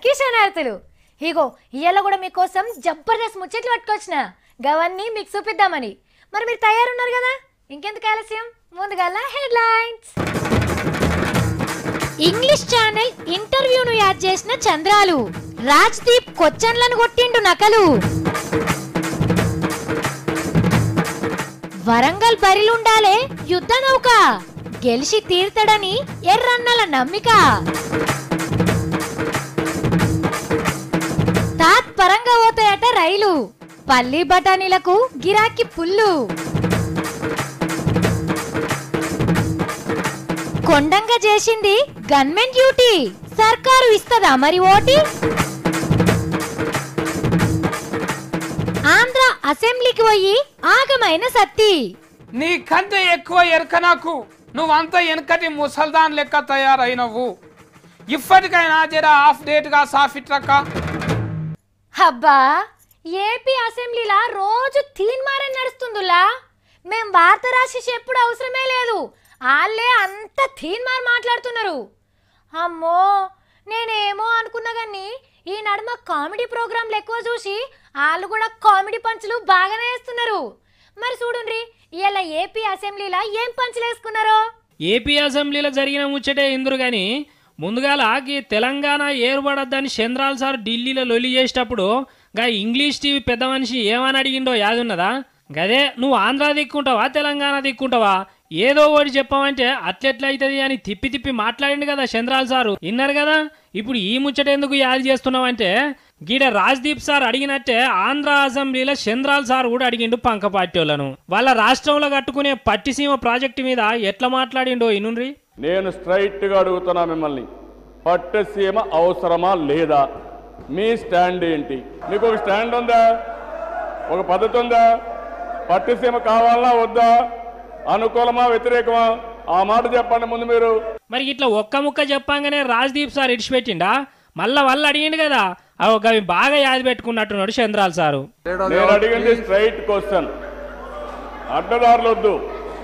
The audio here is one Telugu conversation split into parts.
అందరికీ శనార్థులు ఇగో ఇవాళ కూడా మీకోసం జబర్దస్త్ ముచ్చట్లు పట్టుకొచ్చిన గవన్నీ మీకు చూపిద్దామని మరి మీరు తయారున్నారు కదా ఇంకెందుకు ఆలస్యం ముందుగా హెడ్లైన్స్ ఇంగ్లీష్ ఛానల్ ఇంటర్వ్యూను యాడ్ చేసిన చంద్రాలు రాజ్దీప్ కొచ్చన్లను కొట్టిండు నకలు వరంగల్ బరిలుండాలే యుద్ధ నౌక గెలిచి తీర్తడని ఎర్రన్నల నమ్మిక తాత్పరంగా పోతాయట రైలు పల్లి బఠానీలకు గిరాకీ పుల్లు కొండంగా చేసింది గన్మెన్ డ్యూటీ సర్కారు ఇస్తదా మరి ఓటి ఆంధ్ర అసెంబ్లీకి పోయి ఆగమైన సత్తి నీకంటే ఎక్కువ ఎరక నాకు నువ్వంతా వెనకటి ముసల్దాన్ లెక్క తయారైనవు ఇప్పటికైనా జర హాఫ్ డేట్గా సాఫిట్రక్క అబ్బా ఏపీ అసెంబ్లీలా రోజు తీన్మారం నడుస్తుందిలా మేం వార్త రాసి ఎప్పుడు అవసరమే లేదు వాళ్ళే అంత తీన్మార్ మాట్లాడుతున్నారు అమ్మో నేనేమో అనుకున్నా కానీ ఈ నడుమ కామెడీ ప్రోగ్రాంలు ఎక్కువ చూసి వాళ్ళు కూడా కామెడీ పంచులు బాగానే వేస్తున్నారు మరి చూడండి ఇవాళ ఏపీ అసెంబ్లీలా ఏం పంచులు వేసుకున్నారో ఏపీ అసెంబ్లీలో జరిగిన ముచ్చటే ఇందురు గాని ముందుగాల ఈ తెలంగాణ ఏర్పడద్దని చంద్రాల్ సార్ ఢిల్లీలో లొలి చేసేటప్పుడు గా ఇంగ్లీష్ టీవీ పెద్ద మనిషి ఏమని అడిగిండో యాదున్నదా గదే నువ్వు ఆంధ్ర దిక్కుంటావా తెలంగాణ దిక్కుంటావా ఏదో ఒకటి చెప్పామంటే అట్లెట్లయితది అని తిప్పి తిప్పి మాట్లాడిండు కదా చంద్రాల్ సారు విన్నారు కదా ఇప్పుడు ఈ ముచ్చట ఎందుకు యాది చేస్తున్నావంటే గీడ రాజ్దీప్ సార్ అడిగినట్టే ఆంధ్ర అసెంబ్లీలో చంద్రాల్ సార్ కూడా అడిగిండు పంక పార్టీ వాళ్ళను వాళ్ళ రాష్ట్రంలో కట్టుకునే పట్టిసీమ ప్రాజెక్టు మీద ఎట్లా మాట్లాడిండో ఇనుండ్రి నేను స్ట్రైట్గా అడుగుతున్నా మిమ్మల్ని పట్టసీమ అవసరమా లేదా మీ స్టాండ్ ఏంటి మీకు ఒక స్టాండ్ ఉందా ఒక పద్ధతి ఉందా పట్టుసీమ కావాలనా వద్దా అనుకూలమా వ్యతిరేకమా ఆ మాట చెప్పండి ముందు మీరు మరి ఇట్లా ఒక్క ముక్క చెప్పంగానే రాజ్దీప్ సార్ ఇడిచిపెట్టిండా మళ్ళా వాళ్ళు అడిగిండు కదా అవి అవి బాగా యాది పెట్టుకున్నట్టున్నాడు చంద్రాల్ సారు నేను అడిగింది స్ట్రైట్ క్వశ్చన్ అడ్డదారులు వద్దు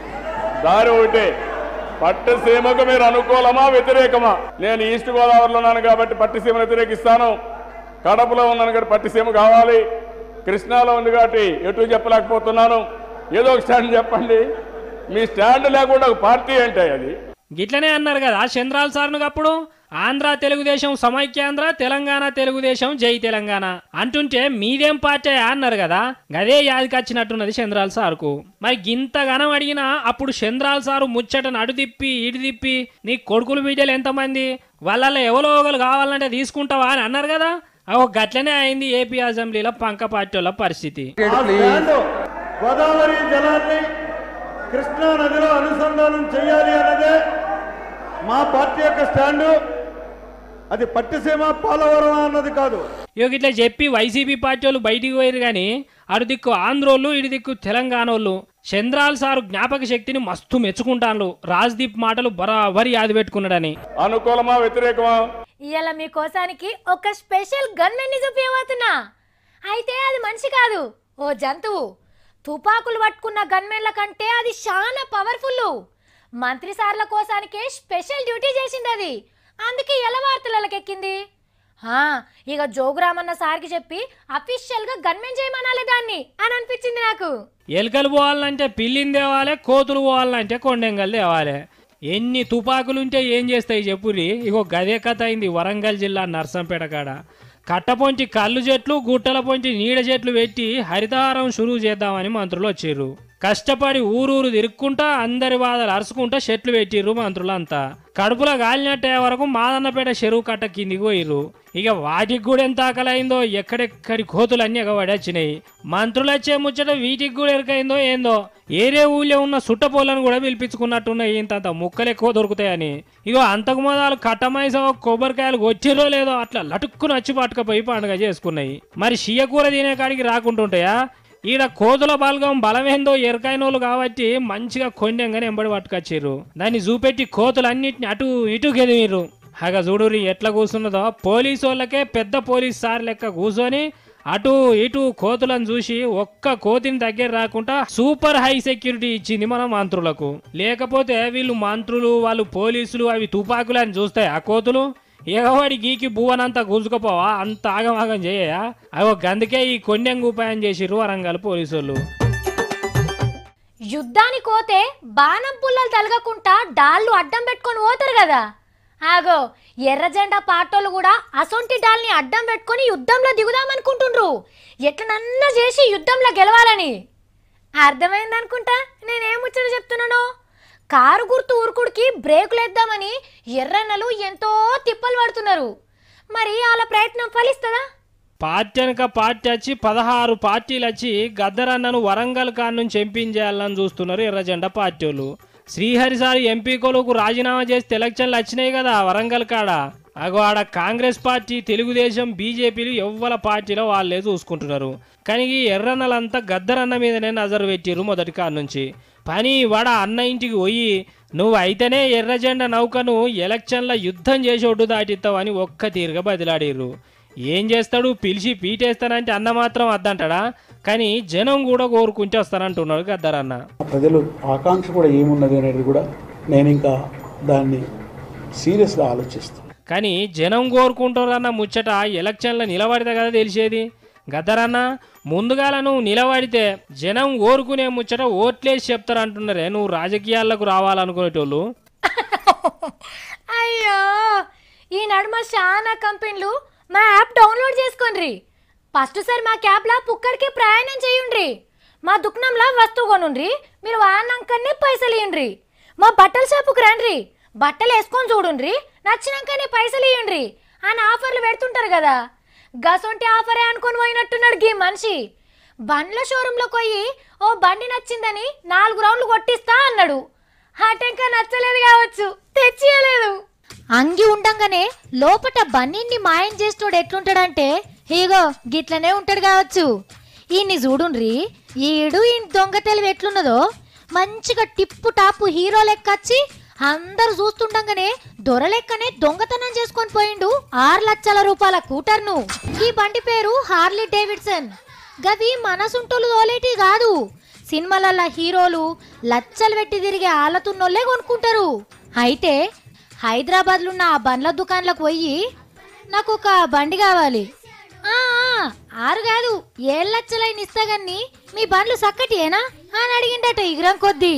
దారి ఒకటే పట్టసీమకు మీరు అనుకూలమా వ్యతిరేకమా నేను ఈస్ట్ గోదావరిలో ఉన్నాను కాబట్టి పట్టిసీమను వ్యతిరేకిస్తాను కడపలో ఉన్నాను కాబట్టి పట్టిసీమ కావాలి కృష్ణాలో ఉంది కాబట్టి ఎటు చెప్పలేకపోతున్నాను ఏదో ఒక స్టాండ్ చెప్పండి మీ స్టాండ్ లేకుండా ఒక పార్టీ ఏంటి అది గిట్లనే అన్నారు కదా చంద్రాల్ సార్ను అప్పుడు ఆంధ్ర తెలుగుదేశం సమైక్యాంధ్ర తెలంగాణ తెలుగుదేశం జై తెలంగాణ అంటుంటే మీదేం పార్టీ అన్నారు కదా గదే యాదికొచ్చినట్టున్నది చంద్రాల్ సార్కు మరి గింతగానం అడిగినా అప్పుడు చంద్రాల్ సారు ముచ్చటను అడు తిప్పి ఇటు తిప్పి నీ కొడుకులు బిడ్డలు ఎంతమంది వాళ్ళల్లో ఎవరో ఒకరు కావాలంటే తీసుకుంటావా అని అన్నారు కదా అవు గట్లనే అయింది ఏపీ అసెంబ్లీలో పంక పార్టీ వాళ్ళ పరిస్థితి ఆ స్టాండ్ గోదావరి జలాన్ని కృష్ణా నదిలో అనుసంధానం చేయాలి అన్నదే మా పార్టీ యొక్క స్టాండు అది పట్టిసీమ పోలవరం అన్నది కాదు ఇక ఇట్లా చెప్పి వైసీపీ పార్టీ వాళ్ళు బయటికి పోయారు కానీ అటు దిక్కు ఆంధ్రోళ్ళు ఇటు దిక్కు తెలంగాణ వాళ్ళు చంద్రాల్ సారు జ్ఞాపక శక్తిని మస్తు మెచ్చుకుంటాను రాజ్దీప్ మాటలు బరాబరి యాది పెట్టుకున్నాడని అనుకూలమా వ్యతిరేకమా ఇవాళ మీకోసానికి ఒక స్పెషల్ గన్మెన్ ని చూపించబోతున్నా అయితే అది మనిషి కాదు ఓ జంతువు తుపాకులు పట్టుకున్న గన్మెన్ల కంటే అది చాలా పవర్ఫుల్ మంత్రి సార్ల కోసానికే స్పెషల్ డ్యూటీ చేసింది అది అందుకే ఎలా వార్తలకు ఎక్కింది హా, ఇక జోగురామన్న సార్కి చెప్పి అఫీషియల్ గా గన్మెన్ చేయమనాలి దాన్ని అని అనిపించింది నాకు ఎలుకలు పోవాలంటే పిల్లిని తేవాలి కోతులు పోవాలంటే కొండెంగలు తేవాలి ఎన్ని తుపాకులుంటే ఏం చేస్తాయి చెప్పురి ఇగో గదే కథ అయింది వరంగల్ జిల్లా నర్సంపేట కాడ కట్టపొంచి కళ్ళు చెట్లు గుట్టల పొంచి నీడ చెట్లు పెట్టి హరితహారం షురువు చేద్దామని మంత్రులు వచ్చిర్రు కష్టపడి ఊరూరు తిరుక్కుంటా అందరి బాధలు అరుచుకుంటా చెట్లు పెట్టిర్రు మంత్రులంతా కడుపులో గాలినట్టే వరకు మాదన్నపేట చెరువు కట్ట కిందికి పోయిర్రు ఇక వాటికి కూడా ఎంత ఆకలైందో ఎక్కడెక్కడి కోతులన్నీ ఎగబడి వచ్చినాయి మంత్రులు వచ్చే ముచ్చట వీటికి కూడా ఎరకైందో ఏందో ఏరే ఊళ్ళో ఉన్న సుట్టపోలను కూడా పిలిపించుకున్నట్టున్నాయి ఇంతంత ముక్కలు ఎక్కువ దొరుకుతాయని ఇగో అంతకు మొదలు కట్టమైసో కొబ్బరికాయలు వచ్చిరో లేదో అట్లా లటుక్కుని వచ్చి పట్టుకపోయి పండుగ చేసుకున్నాయి మరి షియ కూర తినే కాడికి రాకుంటుంటాయా ఈడ కోతుల బలగం బలమేందో ఎరకైనోళ్ళు కాబట్టి మంచిగా కొండెంగానే ఎంబడి పట్టుకొచ్చిర్రు దాన్ని చూపెట్టి కోతులన్నిటిని అటు ఇటు గెదిమిర్రు హగా చూడురి ఎట్లా కూర్చున్నదో పోలీసు వాళ్ళకే పెద్ద పోలీస్ సార్ లెక్క కూర్చొని అటు ఇటు కోతులను చూసి ఒక్క కోతిని దగ్గర రాకుండా సూపర్ హై సెక్యూరిటీ ఇచ్చింది మన మంత్రులకు లేకపోతే వీళ్ళు మంత్రులు వాళ్ళు పోలీసులు అవి తుపాకులు అని చూస్తాయి ఆ కోతులు ఎగవాడి గీకి భువనంతా గుంజుకపోవా అంత ఆగమాగం చేయయా అగో గందుకే ఈ కొండెంగు ఉపాయం చేసిర్రు వరంగల్ పోలీసులు యుద్ధానికి పోతే బాణం పుల్లలు తలగకుండా డాళ్ళు అడ్డం పెట్టుకొని పోతారు కదా ఆగో ఎర్ర జెండా పాటోళ్ళు కూడా అసొంటి డాల్ని అడ్డం పెట్టుకొని యుద్ధంలో దిగుదామనుకుంటుండ్రు ఎట్లనన్నా చేసి యుద్ధంలో గెలవాలని అర్థమైంది అనుకుంటా నేనేం ముచ్చట చెప్తున్నాను కారు గుర్తు ఊరుకుడికి బ్రేకులు వేద్దామని ఎర్రన్నలు ఎంతో తిప్పలు పడుతున్నారు మరి వాళ్ళ ప్రయత్నం ఫలిస్తుందా పార్టీ వెనక పార్టీ వచ్చి పదహారు పార్టీలు వచ్చి గద్దరన్నను వరంగల్ కాడ నుంచి ఎంపించేయాలని చూస్తున్నారు ఎర్రజెండా పార్టీ వాళ్ళు శ్రీహరి సార్ ఎంపీ కొలుకు రాజీనామా చేస్తే ఎలక్షన్లు వచ్చినాయి కదా వరంగల్ కాడ అగో ఆడ కాంగ్రెస్ పార్టీ తెలుగుదేశం బీజేపీలు ఎవ్వల పార్టీలో వాళ్ళే చూసుకుంటున్నారు కానీ ఈ ఎర్రన్నలంతా గద్దరన్న మీదనే నజరు పెట్టిర్రు మొదటి కాడ నుంచి పని వాడ అన్న ఇంటికి పోయి నువ్వు అయితేనే ఎర్రజెండా నౌకను ఎలక్షన్ల యుద్ధం చేసి ఒడ్డు దాటిస్తావని ఒక్క తీరుగా బదిలాడిర్రు ఏం చేస్తాడు పిలిచి పీటేస్తానంటే అన్న మాత్రం వద్దంటాడా కానీ జనం కూడా కోరుకుంటే వస్తానంటున్నాడు గద్దరన్న ప్రజలు ఆకాంక్ష కూడా ఏమున్నది అనేది కూడా నేను ఇంకా దాన్ని సీరియస్గా ఆలోచిస్తాను కానీ జనం కోరుకుంటారన్న ముచ్చట ఎలక్షన్లో నిలబడితే కదా తెలిసేది గద్దరన్న ముందుగాల నువ్వు నిలబడితే జనం కోరుకునే ముచ్చట ఓట్లేసి చెప్తారంటున్నారే నువ్వు రాజకీయాలకు రావాలనుకునేటోళ్ళు అయ్యో ఈ నడుమ చాలా కంపెనీలు మా యాప్ డౌన్లోడ్ చేసుకోండి ఫస్ట్ సార్ మా క్యాబ్లా పుక్కడికి ప్రయాణం చేయండి మా దుకాణంలో వస్తువు కొనుండ్రి మీరు వాడినాకనే పైసలు ఇవ్వండి మా బట్టల షాపుకి రండి బట్టలు వేసుకొని చూడుండ్రి నచ్చినాకనే పైసలు ఇవ్వండి అని ఆఫర్లు పెడుతుంటారు కదా గసొంటి ఆఫరే అనుకొని పోయినట్టున్నాడు గీ మనిషి బండ్ల షోరూంలోకి పోయి ఓ బండి నచ్చిందని నాలుగు రౌండ్లు కొట్టిస్తా అన్నాడు హాటెంకా నచ్చలేదు కావచ్చు తెచ్చియలేదు అంగి ఉండంగానే లోపట బన్నీని మాయం చేసినోడు ఎట్లుంటాడంటే హీగో గిట్లనే ఉంటాడు కావచ్చు ఈయన్ని చూడుండ్రి ఈడు ఈ దొంగ తెలివి ఎట్లున్నదో మంచిగా టిప్పు టాపు హీరో లెక్కచ్చి అందరు చూస్తుండగానే దొర లెక్కనే దొంగతనం చేసుకొని పోయిండు ఆరు లక్షల రూపాయల కూటర్ను ఈ బండి పేరు హార్లీ డేవిడ్సన్ గవి మనసుంటోలు తోలేటి కాదు సినిమాలల్ల హీరోలు లచ్చలు పెట్టి తిరిగే ఆలతున్నోళ్ళే కొనుక్కుంటారు అయితే హైదరాబాద్లో ఉన్న ఆ బండ్ల దుకాణంలోకి పోయి నాకు ఒక బండి కావాలి "ఆ, ఆ, ఆరు కాదు ఏడు లక్షలైన ఇస్తాగన్ని మీ బండ్లు సక్కటియేనా అని అడిగిండట ఇగురం కొద్దీ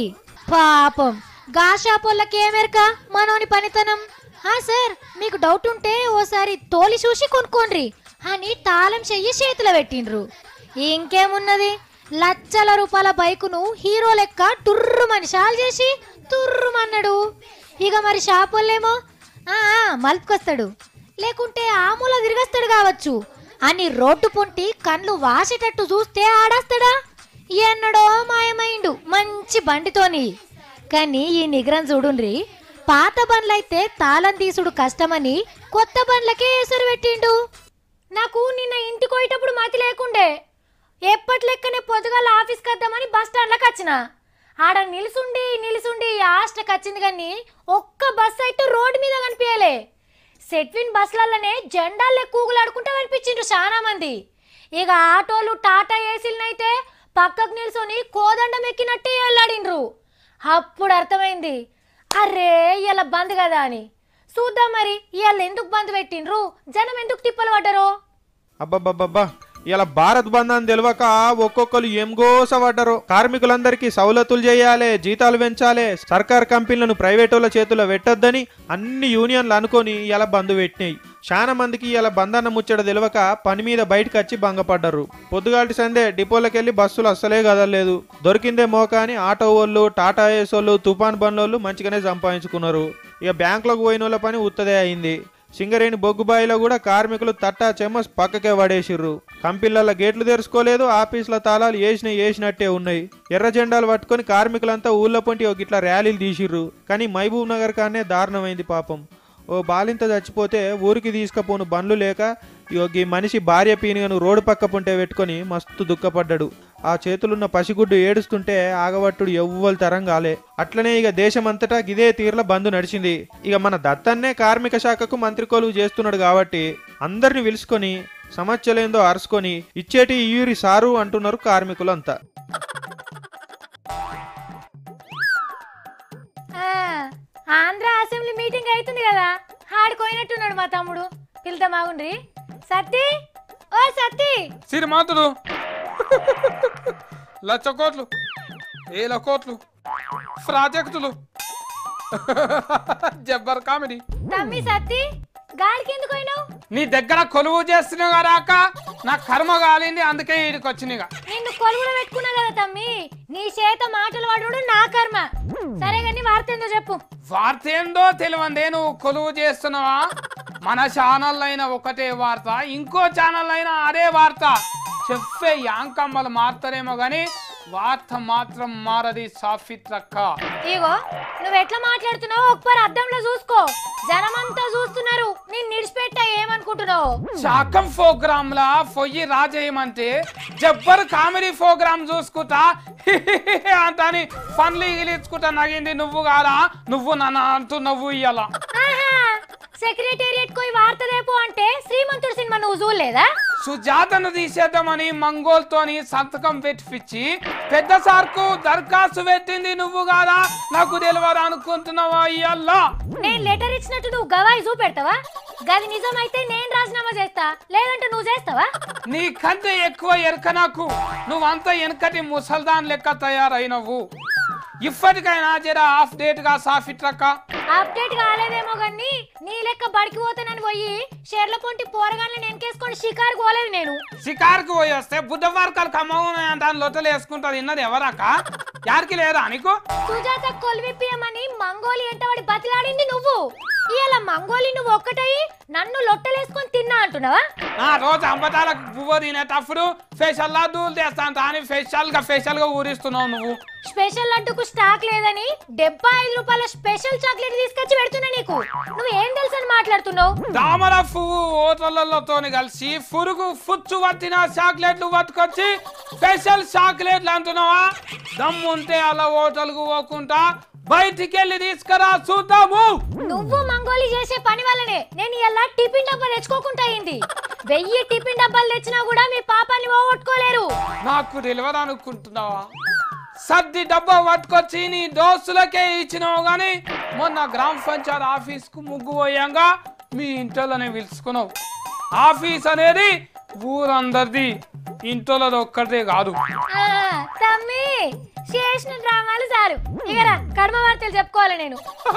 పాపం గా షాపోళ్ళకి ఏమెరక మనోని పనితనం ఆ సార్ మీకు డౌట్ ఉంటే ఓసారి తోలి చూసి కొనుక్కోండ్రి అని తాళం చెయ్యి చేతిలో పెట్టిండ్రు ఇంకేమున్నది లక్షల రూపాయల బైకును హీరో లెక్క టుర్రు మనిషాలు చేసి తుర్రుమన్నాడు ఇక మరి షాప్ వాళ్ళేమో "ఆ, ఆ, మలుపుకొస్తాడు లేకుంటే ఆమూల తిరిగొస్తాడు కావచ్చు అని రోడ్డు పొంటి కళ్ళు వాసేటట్టు చూస్తే ఆడేస్తాడా ఎన్నడో మాయమైండు మంచి బండితోని కానీ ఈ నిగ్రం చూడుండ్రి పాత బండ్లైతే తాళం తీసుడు కష్టమని కొత్త బండ్లకే ఎసరు పెట్టిండు నాకు నిన్న ఇంటికి పోయేటప్పుడు మతి లేకుండే ఎప్పటి లెక్కనే పొద్దుగాల ఆఫీస్కి వద్దామని బస్ స్టాండ్లోకి వచ్చిన ఆడ నిలుసుండి నిలుసుండి ఆస్టకి వచ్చింది కానీ ఒక్క బస్ అయితే రోడ్డు మీద కనిపించలే సెట్విన్ బస్లలోనే జెండాలే కూగులాడుకుంటూ కనిపించిండ్రు చాలా మంది ఇక ఆటోలు టాటా ఏసీలనైతే పక్కకు నిల్చొని కోదండం ఎక్కినట్టే వెళ్ళాడిండ్రు అప్పుడు అర్థమైంది అరే ఇలా బంద్ కదా అని చూద్దాం మరి ఇవాళ ఎందుకు బంద్ పెట్టిండ్రు జనం ఎందుకు తిప్పలు పడ్డరో అబ్బబ్బబ్బబ్బా ఇలా భారత్ బంద్ అని తెలియక ఒక్కొక్కరు ఏం గోసపడ్డారు కార్మికులందరికీ సౌలతులు చేయాలి జీతాలు పెంచాలి సర్కార్ కంపెనీలను ప్రైవేట్ వాళ్ళ చేతుల్లో పెట్టొద్దని అన్ని యూనియన్లు అనుకొని ఇలా బంద్ పెట్టినాయి చాలా మందికి ఇలా బందన్న ముచ్చట తెలియక పని మీద బయటకు వచ్చి భంగపడ్డారు పొద్దుగాటి సందే డిపోలకు వెళ్ళి బస్సులు అస్సలే కదలలేదు దొరికిందే మోక అని ఆటో వాళ్ళు టాటా ఏస్ వాళ్ళు తుఫాన్ బండ్లోళ్ళు మంచిగానే సంపాదించుకున్నారు ఇక బ్యాంకులకు పోయిన వాళ్ళ పని ఉత్తదే అయింది సింగరేణి బొగ్గుబాయిలో కూడా కార్మికులు తట్టా చెమ్మస్ పక్కకే పడేసిర్రు కంపెనీల గేట్లు తెరుచుకోలేదు ఆఫీసుల తాళాలు వేసిన వేసినట్టే ఉన్నాయి ఎర్ర జెండాలు పట్టుకొని కార్మికులంతా ఊళ్ళ పొంటి ఒక ఇట్లా ర్యాలీలు తీసిర్రు కానీ మహబూబ్ నగర్ కానే దారుణమైంది పాపం ఓ బాలింత చచ్చిపోతే ఊరికి తీసుకపోను బండ్లు లేక ఇగో ఈ మనిషి భార్య పీనుగను రోడ్డు పక్క పుంటే పెట్టుకొని మస్తు దుఃఖపడ్డాడు ఆ చేతులున్న పసిగుడ్డు ఏడుస్తుంటే ఆగవట్టుడు ఎవ్వరు తరం కాలే అట్లనే ఇక దేశమంతటా గిదే తీర్ల బంద్ నడిచింది ఇక మన దత్తన్నే కార్మిక శాఖకు మంత్రి కొలువు చేస్తున్నాడు కాబట్టి అందరిని పిలుచుకొని సమస్యలేందో అరుచుకొని ఇచ్చేటి ఇయ్యూరి సారు అంటున్నారు కార్మికులంతా ఆ, ఆంధ్ర అసెంబ్లీ మీటింగ్ అవుతుంది కదా ఆడుకో పోయినట్టున్నాడు మా తమ్ముడు పిలుతా మాగుండ్రి సత్తి ఓ సత్తి శ్రీమంతుడు లక్ష కోట్లు వేల కోట్లు ప్రాజెక్టులు జబ్బర్ కామెడీ తమ్మి సత్తి గాడికి ఎందుకు పోయినావు నీ దగ్గర కొలువు చేస్తున్నావు రాక నా కర్మ కాలింది అందుకే ఈడికి వచ్చినగా నిన్ను కొలువులో పెట్టుకున్నా కదా తమ్మి నీ చేత మాటలు వాడు నా కర్మ సరే కానీ వార్త ఏందో చెప్పు వార్త ఏందో తెలియందే నువ్వు కొలువు చేస్తున్నావా మన ఛానల్ అయినా ఒకటే వార్త ఇంకో ఛానల్ అయినా అదే వార్త చెప్పే యాంకమ్మలు మారుతారేమో గాని వార్త మాత్రం మారది సాఫిత్రక్క ఇగో నువ్వు ఎట్లా మాట్లాడుతున్నావు ఒకసారి అద్దంలో చూసుకో జనమంతా చూస్తున్నారు నేను నిడిచిపెట్టా ఏమనుకుంటున్నావు శాకం ప్రోగ్రామ్ లా పొయ్యి రాజేయమంటే జబ్బర్ కామెడీ ప్రోగ్రామ్ చూసుకుంటా అంతని పనులు ఇగిలించుకుంటా నగింది నువ్వు కాదా నువ్వు నన్ను అంటూ నవ్వు ఇయ్యాల ఆహా సెక్రటేరియట్ కోయి వార్త రేపు అంటే శ్రీమంతుడు సినిమా నువ్వు చూడలేదా సుజాతను తీసేద్దామని మంగోల్తోని సంతకం పెట్టిపిచ్చి పెద్ద సార్కు దరఖాస్తు పెట్టింది నువ్వు కాదా నాకు తెలియదు అనుకుంటున్నావా ఇయ్యాల నేను లెటర్ ఇచ్చినట్టు నువ్వు గవాయి చూపెడతావా గది నిజమైతే నేను రాజీనామా చేస్తా లేదంటే నువ్వు చేస్తావా నీకంటే ఎక్కువ ఎరక నాకు నువ్వంతా వెనకటి ముసల్దాన్ లెక్క తయారైనవు ఇప్పటికైనా జర హాఫ్ డేట్ గా సాఫిట్రక్క అప్డేట్ కాలేదేమో గాని నీ లెక్క బడికి పోతానని పోయి షేర్ల పొంటి పోరగాళ్ళని వెనకేసుకొని షికారు పోలేదు నేను షికారుకు పోయి వస్తే బుధవారకాలు కమ్మవున్నాయంట అని లొట్టలు వేసుకుంటది విన్నది ఎవరాక యారికి లేదా నీకు సుజాత కొలివిప్పియమని మంగోలి ఎంటవాడి బతిలాడింది నువ్వు ఇవాళ మంగోలి నువ్వు ఒక్కటయి నన్ను లొట్టలేసుకొని తిన్నా అంటున్నావా ఆ రోజు అంబటాలకు పువ్వు తినేటప్పుడు ఫేషియల్ లా దూలు తెస్తా అంట అని ఫేషియల్ గా ఫేషియల్ గా ఊరిస్తున్నావు నువ్వు స్పెషల్ లడ్డుకు స్టాక్ లేదని డెబ్బై ఐదు రూపాయల స్పెషల్ చాక్లెట్ తీసుకొచ్చి పెడుతున్నా నీకు నువ్వు ఏం తెలుసని మాట్లాడుతున్నావు దామర పువ్వు ఓటర్లతోని కలిసి పురుగు ఫుచ్చు పట్టిన చాక్లెట్లు పట్టుకొచ్చి స్పెషల్ చాక్లెట్లు అంటున్నావా దమ్ముంటే అలా ఓటర్లకు పోకుండా బయటికి వెళ్ళి తీసుకురా చూద్దాము నువ్వు మంగోలి చేసే పని వల్లనే నేను ఇలా టిఫిన్ డబ్బా తెచ్చుకోకుండా అయింది వెయ్యి టిఫిన్ డబ్బాలు తెచ్చినా కూడా మీ పాపాన్ని పోగొట్టుకోలేరు నాకు తెలియదు అనుకుంటున్నావా సర్ది డబ్బా పట్టుకొచ్చి నీ దోస్తులకే ఇచ్చినావు గాని మొన్న గ్రామ పంచాయత్ ఆఫీస్ కు ముగ్గు పోయాంగా మీ ఇంట్లోనే పిలుచుకున్నావు ఆఫీస్ అనేది ఊరందరిది ఇంట్లోది ఒక్కటే కాదు ఆ, తమ్మి చేసిన డ్రామాలు చాలు ఇకరా కర్మ వార్తలు చెప్పుకోవాలి నేను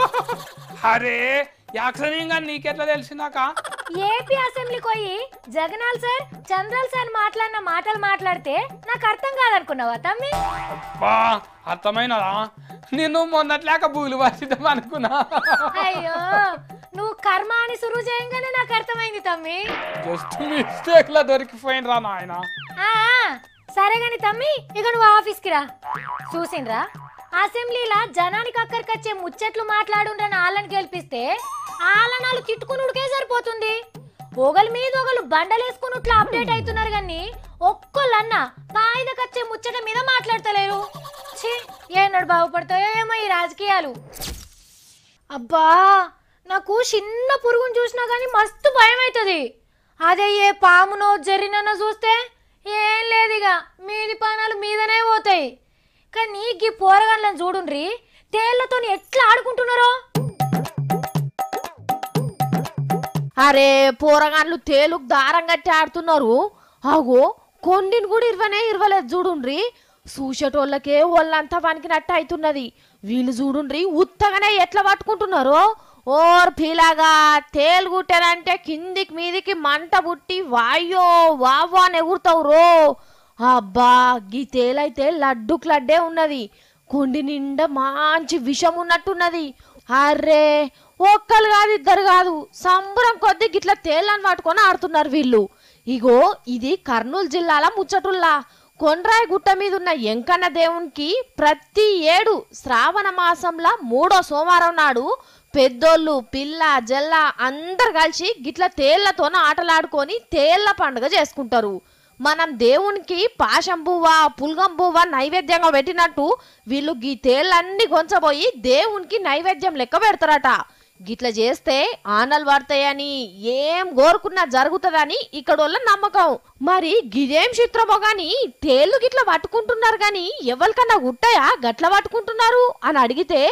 అరే యాక్సనింగా నీకెట్లా తెలిసిందాక ఏపీ అసెంబ్లీకి పోయి జగనాల్ సార్ చంద్రల్ సార్ మాట్లాడిన మాటలు మాట్లాడితే నాకు అర్థం కాదనుకున్నావా తమ్మి బా అర్థమైనదా నిన్ను మొన్నట్లాక బూలు పట్టిద్దాం అనుకున్నా అయ్యో నువ్వు కర్మ అని సురువు చేయంగానే నాకు అర్థమైంది తమ్మి జస్ట్ మిస్టేక్ లా దొరికిపోయినరా నాయన ఆ, సరే గాని తమ్మి ఇక నువ్వు ఆఫీస్కి రా చూసిండ్రా అసెంబ్లీలా జనానికి అక్కడికొచ్చే ముచ్చట్లు మాట్లాడుండ్రని ఆళ్ళని గెలిపిస్తే ఆలనాలు తిట్టుకునుడికే సరిపోతుంది ఒకళ్ళ మీద ఒకళ్ళు బండలేసుకున్నట్లు అప్డేట్ అవుతున్నారు కానీ ఒక్కళ్ళన్న పాయిదకొచ్చే ముచ్చట మీద మాట్లాడతలేరు ఛీ ఏనాడు బాగుపడతాయో ఏమో ఈ రాజకీయాలు అబ్బా నాకు చిన్న పురుగును చూసినా కానీ మస్తు భయం అవుతుంది అదే ఏ పామునో జర్రినో చూస్తే ఏం లేదు ఇక మీది పానాలు మీదనే పోతాయి కానీ గీ పోరగాళ్ళని చూడుండ్రి తేళ్లతోని ఎట్లా ఆడుకుంటున్నారో అరే పోరగాన్లు తేలుకు దారం కట్టి ఆడుతున్నారు ఆగో కొండిని కూడా ఇరవనే ఇరవలేదు చూడుండ్రి చూసేటోళ్ళకే వాళ్ళంతా వణికినట్టు అవుతున్నది వీళ్ళు చూడుండ్రి ఉత్తగానే ఎట్లా పట్టుకుంటున్నారో ఓర్ ఫీలాగా తేలు కుట్టారంటే కిందికి మీదికి మంట పుట్టి వాయ్యో వావ్వా అని ఎగురుతావు రో అబ్బా గీ తేలైతే లడ్డుకు లడ్డే ఉన్నది కొండి నిండా మంచి విషం ఉన్నట్టున్నది అర్రే ఒక్కరు కాదు ఇద్దరు కాదు సంబరం కొద్ది గిట్ల తేళ్ళని పట్టుకొని ఆడుతున్నారు వీళ్ళు ఇగో ఇది కర్నూలు జిల్లాల ముచ్చటుల్లా కొండ్రాయి గుట్ట మీద ఉన్న ఎంకన్న దేవునికి ప్రతి ఏడు శ్రావణ మాసంలో మూడో సోమవారం నాడు పెద్దోళ్ళు పిల్ల జల్ల అందరు కలిసి గిట్ల తేళ్లతోన ఆటలాడుకొని తేళ్ల పండుగ చేసుకుంటారు మనం దేవునికి పాశం పువ్వ పుల్గం పువ్వ నైవేద్యంగా పెట్టినట్టు వీళ్ళు గీ తేళ్ళన్నీ కొంచబోయి దేవునికి నైవేద్యం లెక్క పెడతారట గిట్ల చేస్తే ఆనలు పడతాయని ఏం కోరుకున్నా జరుగుతుందని ఇక్కడ వాళ్ళ నమ్మకం మరి గిదేం చిత్రమో గాని తేళ్ళు గిట్ల పట్టుకుంటున్నారు గాని ఎవరికన్నా గుట్టాయా గట్ల పట్టుకుంటున్నారు అని అడిగితే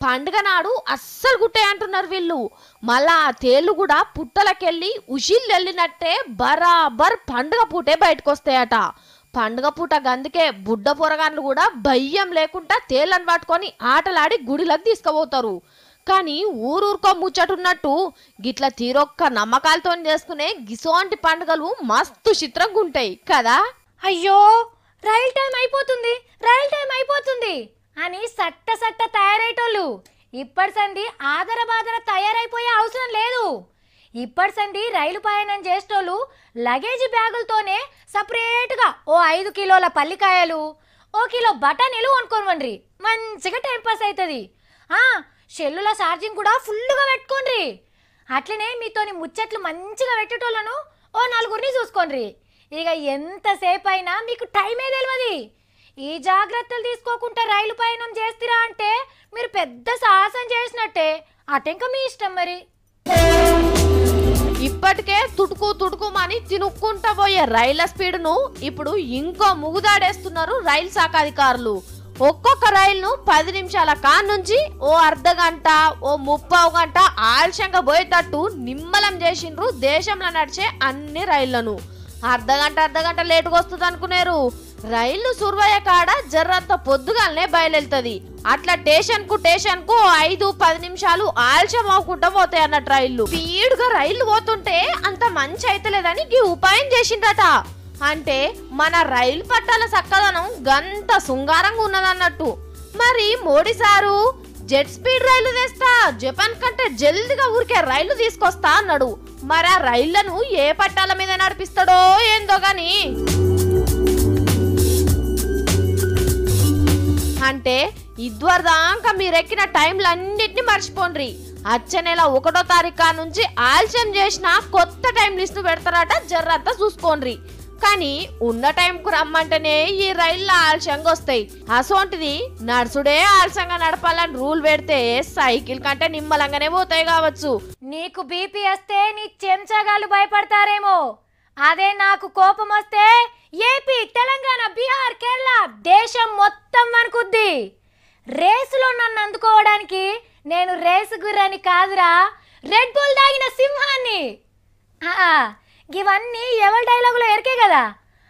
పండుగ నాడు అస్సలు గుట్టే అంటున్నారు వీళ్ళు మళ్ళా ఆ తేళ్లు కూడా పుట్టలకెళ్ళి ఉషిళ్ళు వెళ్ళినట్టే బరాబర్ పండుగ పూటే బయటకు వస్తాయట పండుగ పూట గందుకే బుడ్డ పొరగాన్లు కూడా భయం లేకుండా తేళ్ళని పట్టుకొని ఆటలాడి గుడిలోకి తీసుకుపోతారు కానీ ఊరూరుకో ముచ్చటున్నట్టు గిట్ల తీరొక్క నమ్మకాలతో చేసుకునే గిసోంటి పండుగలు మస్తు చిత్రంగా ఉంటాయి కదా అయ్యో రైల్ టైం అయిపోతుంది రైల్ టైం అయిపోతుంది అని సట్ట సట్ట తయారయ్యేటోళ్ళు ఇప్పటి సంది ఆదర బాదర తయారైపోయే అవసరం లేదు ఇప్పటి సంది రైలు ప్రయాణం చేసేటోళ్ళు లగేజ్ బ్యాగులతోనే సపరేట్గా ఓ ఐదు కిలోల పల్లికాయలు ఓ కిలో బఠానీలు కొనుక్కోమండ్రి మంచిగా టైం పాస్ అవుతుంది సెల్లుల ఛార్జింగ్ కూడా ఫుల్గా పెట్టుకోండి అట్లనే మీతోని ముచ్చట్లు మంచిగా పెట్టేటోళ్ళను ఓ నలుగురిని చూసుకోండి ఇక ఎంతసేపు అయినా మీకు టైమే తెలియదు ఈ జాగ్రత్తలు తీసుకోకుండా రైలు ప్రయాణం చేస్తారా అంటే మీరు పెద్ద సాహసం చేసినట్టే అటెంక మీ ఇష్టం మరి ఇప్పటికే తుడుకు తుడుకుమని తినుక్కుంటా పోయే రైళ్ల స్పీడ్ను ఇప్పుడు ఇంకో ముగుదాడేస్తున్నారు రైలు శాఖ అధికారులు ఒక్కొక్క రైలును పది నిమిషాల కాన్ నుంచి ఓ అర్ధ గంట ఓ ముప్పావు గంట ఆలస్యంగా పోయేటట్టు నిమ్మలం చేసిండ్రు దేశంలో నడిచే అన్ని రైళ్లను అర్ధ గంట అర్ధ గంట లేటుగా వస్తుంది అనుకున్నారు రైలు సుర్వయ్య కాడ జర్రంత పొద్దుగాలనే బయలుదేరుతుంది అట్లా స్టేషన్ కు స్టేషన్ కు ఐదు పది నిమిషాలు ఆలస్యం అవ్వకుండా పోతాయి అన్నట్టు రైళ్లు స్పీడ్ గా రైళ్లు పోతుంటే అంత మంచి అయితలేదని ఈ ఉపాయం చేసిండ్రట అంటే మన రైలు పట్టాల చక్కదనం గంత శృంగారంగా ఉన్నదన్నట్టు మరి మోడీ సారు జెట్ స్పీడ్ రైలు తెస్తా జపాన్ కంటే జల్దిగా ఊరికే రైలు తీసుకొస్తా అన్నాడు మరి ఆ రైళ్లను ఏ పట్టాల మీద నడిపిస్తాడో ఏందో గాని అంటే ఇదివరదాకా మీరు ఎక్కిన టైంలన్నిటిని మర్చిపోండ్రి అచ్చ నెల ఒకటో తారీఖు నుంచి ఆలస్యం చేసిన కొత్త టైం లిస్ట్ పెడతారట జర్రంతా చూసుకోండ్రి కానీ ఉన్న టైంకు రమ్మంటేనే ఈ రైళ్ళు ఆలస్యంగా వస్తాయి అసోంటిది నడుచుడే ఆలస్యంగా నడపాలని రూల్ పెడితే సైకిల్ కంటే నిమ్మలంగానే పోతాయి కావచ్చు నీకు బీపీ వస్తే నీ చెంచగాళ్ళు భయపడతారేమో అదే నాకు కోపం వస్తే ఏపీ తెలంగాణ బీహార్ కేరళ దేశం మొత్తం వణుకుద్ది రేసులో నన్ను అందుకోవడానికి నేను రేసు గుర్రాన్ని కాదురా రెడ్ బుల్ దాగిన సింహాన్ని ఆ, ఇవన్నీ ఎవరి డైలాగులో ఎరికే కదా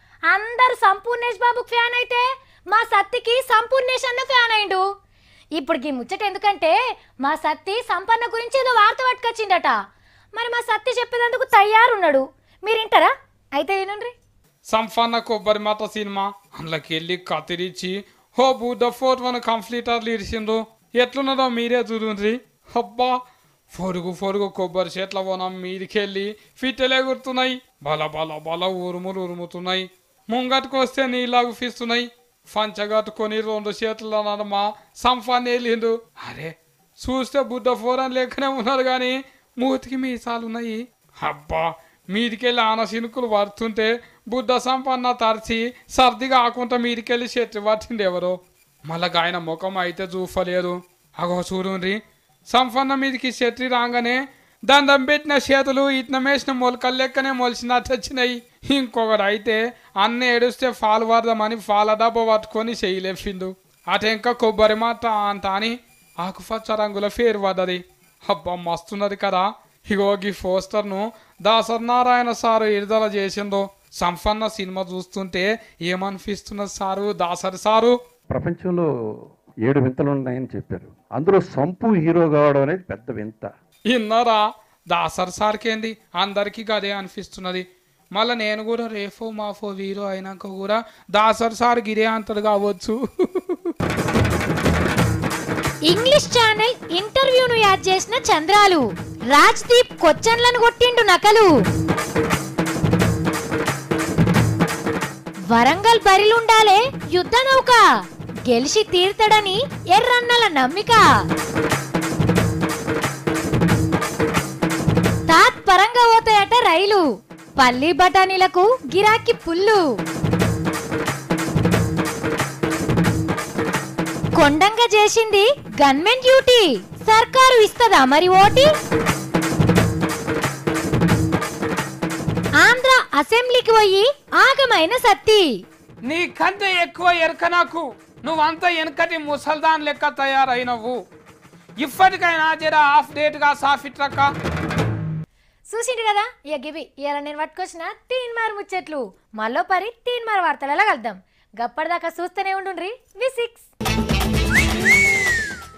అందరు సంపూర్ణేష్ బాబుకి ఫ్యాన్ అయితే మా సత్తికి సంపూర్ణేష్ అన్న ఫ్యాన్ అయిండు ఇప్పుడు ఈ ముచ్చట ఎందుకంటే మా సత్తి సంపన్న గురించి ఏదో వార్త పట్టుకొచ్చిండట మరి మా సత్తి చెప్పేందుకు తయారున్నాడు మీరు వింటారా అయితే వినండి సంఫన్న కొబ్బరి మాత సినిమా అందులోకి వెళ్ళి కత్తిరించి హో బుద్ధ ఫోర్ వన్ కంప్లీటర్లు ఇరిసిండ్రు ఎట్లున్నదో మీరే చూడండి అబ్బా పొరుగు పొరుగు కొబ్బరి చెట్ల వనం మీదికెళ్ళి ఫిట్టెలే గుర్తున్నాయి బల బల బల ఉరుములు ఉరుముతున్నాయి ముంగటికి వస్తే నీళ్ళకు ఫిస్తున్నాయి పంచగట్టుకొని రెండు చేతుల నడమ సంఫాన్ని వెళ్ళిండు అరే చూస్తే బుద్ధ ఫోరన్ లెక్కనే ఉన్నారు కానీ మూతికి మీసాలు ఉన్నాయి అబ్బా మీదికెళ్ళి ఆన సినుకులు పడుతుంటే బుద్ధ సంపన్న తరిచి సర్ది కాకుండా మీదికెళ్ళి చెట్టు పట్టింది ఎవరో మళ్ళా ఆయన ముఖం అయితే చూఫలేదు అగో చూడుండ్రి సంపన్న మీదికి చెట్టు రాగానే దండం పెట్టిన చేతులు ఇట్న వేసిన మొలకలు లెక్కనే మొలిచినట్టు వచ్చినాయి ఇంకొకడు అయితే అన్న ఏడుస్తే ఫాల్ పడదామని ఫాల డబ్బా పట్టుకొని చేయలేపిండు అటెంక కొబ్బరి మాట అంత అని ఆకుపచ్చ రంగుల పేరు పడ్డది అబ్బా మస్తున్నది కదా ఇగో ఈ పోస్టర్ను దాసర్ నారాయణ సారు విడుదల చేసిందో సంపన్న సినిమా చూస్తుంటే ఏమనిపిస్తున్నది సారు దాసరి సారు ప్రపంచంలో ఏడు వింతలు ఉన్నాయని చెప్పారు అందులో సంపు హీరో కావడం అనేది పెద్ద వింత ఇన్నారా దాసర్ సార్కేంది అందరికీ అదే అనిపిస్తున్నది మళ్ళీ నేను కూడా రేఫో మాఫో వీరో అయినాక కూడా దాసర్ సార్ గిరే అంతడు కావచ్చు ఇంగ్లీష్ ఛానల్ ఇంటర్వ్యూను యాడ్ చేసిన చంద్రాలు రాజ్దీప్ కొచ్చన్లను కొట్టిండు నకలు వరంగల్ బరిలుండాలే యుద్ధ నౌక గెలిచి తీర్తడని ఎర్రన్నల నమ్మిక తాత్పరంగా పోతాయట రైలు పల్లి బఠానీలకు గిరాకీ పుల్లు కొండంగా చేసింది గన్మెన్ డ్యూటీ సర్కారు ఇస్తదా మరి ఓటి ఆంధ్ర అసెంబ్లీకి పోయి ఆగమైన సత్తి నీకంటే ఎక్కువ ఎరక నాకు నువ్వంతా వెనకటి ముసల్దాన్ లెక్క తయారైనవు ఇప్పటికైనా జర హాఫ్ డేట్ గా సాఫిట్ రక్క చూసిండు కదా ఇక గివి ఇలా నేను పట్టుకొచ్చిన తీన్ మార్ ముచ్చట్లు మళ్ళీ పరి తీన్ మార్ వార్తలలో కలుద్దాం గప్పటిదాకా చూస్తూనే ఉండుండ్రి వి సిక్స్